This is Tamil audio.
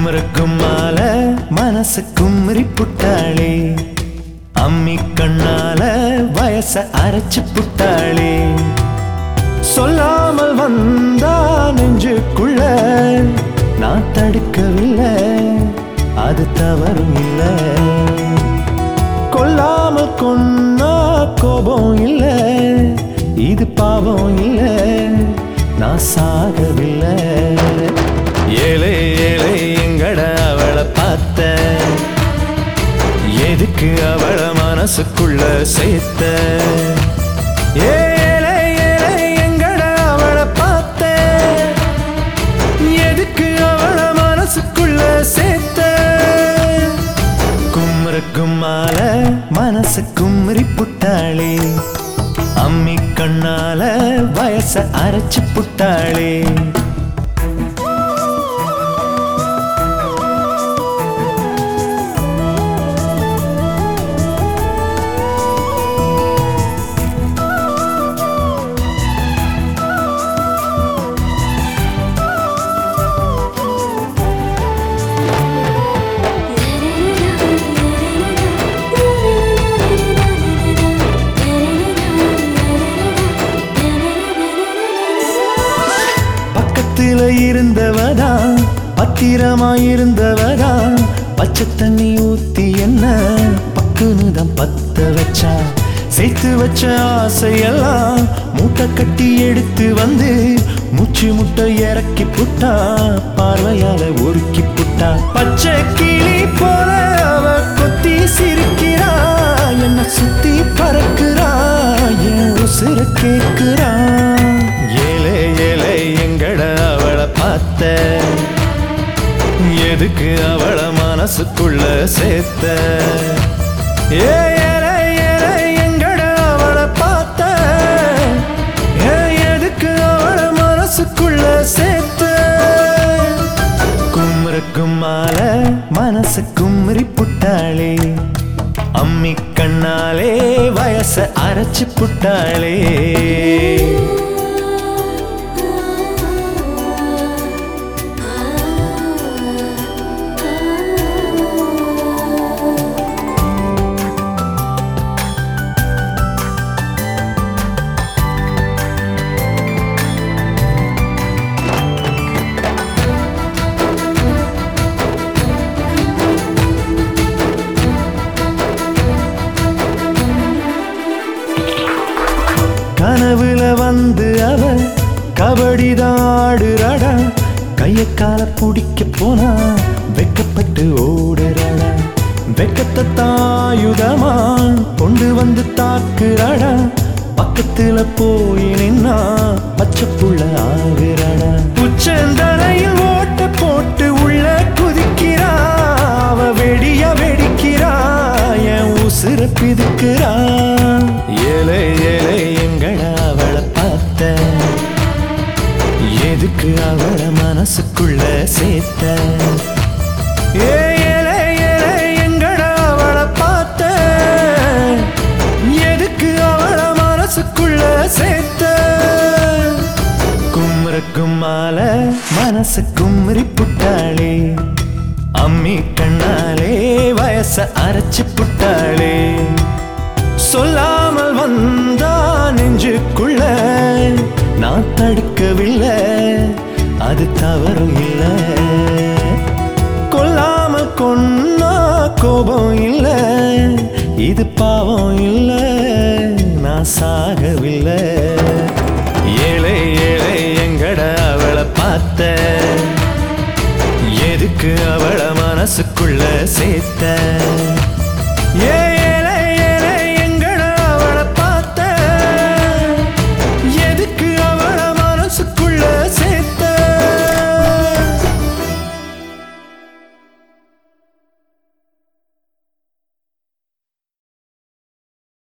குமர கும்மால மனசு குமரி புட்டாளே அம்மி கண்ணால வயச அரைச்சு புட்டாளே சொல்லாமல் வந்தா நெஞ்சுக்குள்ள நான் தடுக்கவில்லை அது தவறும் இல்லை கொல்லாமல் கொன்னா கோபம் இல்லை இது பாவம் இல்லை நான் சாகவில்லை ஏழை ஏழை எங்கட அவளை பார்த்த எதுக்கு அவள மனசுக்குள்ள சேர்த்த ஏழை ஏழை எங்கட அவளை பார்த்த எதுக்கு அவள மனசுக்குள்ள சேர்த்த கும்ர கும்மால மனசு கும்ரி புட்டாளே அம்மி கண்ணால வயச அரைச்சு புட்டாளே பக்கத்துல இருந்தவதான் பத்திரமா இருந்தவதான் பச்சை தண்ணி ஊத்தி என்ன பக்குன்னு தான் பத்த வச்சா சேர்த்து வச்ச ஆசையெல்லாம் மூட்டை கட்டி எடுத்து வந்து மூச்சு முட்டை இறக்கி புட்டா பார்வையால ஒருக்கி புட்டா பச்சை கிளி போல அவ கொத்தி சிரிக்கிறா என்ன சுத்தி பறக்குறா என் உசுர கேக்குறா ஏழை ஏழை எங்கட அவளை பார்த்த எதுக்கு அவள மனசுக்குள்ள சேர்த்த ஏ ஏழை ஏழை எங்கட அவளை பார்த்த ஏ எதுக்கு அவள மனசுக்குள்ள சேர்த்த கும்ர கும்மால மனசு கும்ரி புட்டாளே அம்மி கண்ணாலே வயச அரைச்சு புட்டாளே கனவுல வந்து அவ கபடிதான் ஆடுறாடா கைய கால பிடிக்க போனா வெக்கப்பட்டு ஓடுறாடா வெக்கத்தை தாயுதமா கொண்டு வந்து தாக்குறாடா பக்கத்துல போய் நின்னா பச்சை புள்ள ஆகுறாடா உச்சந்தலையில் ஓட்ட போட்டு உள்ள குதிக்கிறா அவ வெடியா வெடிக்கிறா என் உசுர பிதுக்கிறா ஏழை ஏழை எங்கட அவளை பார்த்த எதுக்கு அவள மனசுக்குள்ள சேர்த்த ஏ ஏழை ஏழை எங்கட அவளை பார்த்த எதுக்கு அவள மனசுக்குள்ள சேர்த்த கும்ர கும்மால மனசு கும்ரி புட்டாளே அம்மி கண்ணாலே வயச அரைச்சு புட்டாளே சொல்லாமல் வந்தா நெஞ்சுக்குள்ள நான் தடுக்கவில்லை அது தவறும் இல்லை கொல்லாமல் கொன்னா கோபம் இல்லை இது பாவம் இல்லை நான் சாகவில்லை ஏழை ஏழை எங்கட அவளை பார்த்த எதுக்கு அவள மனசுக்குள்ள சேர்த்த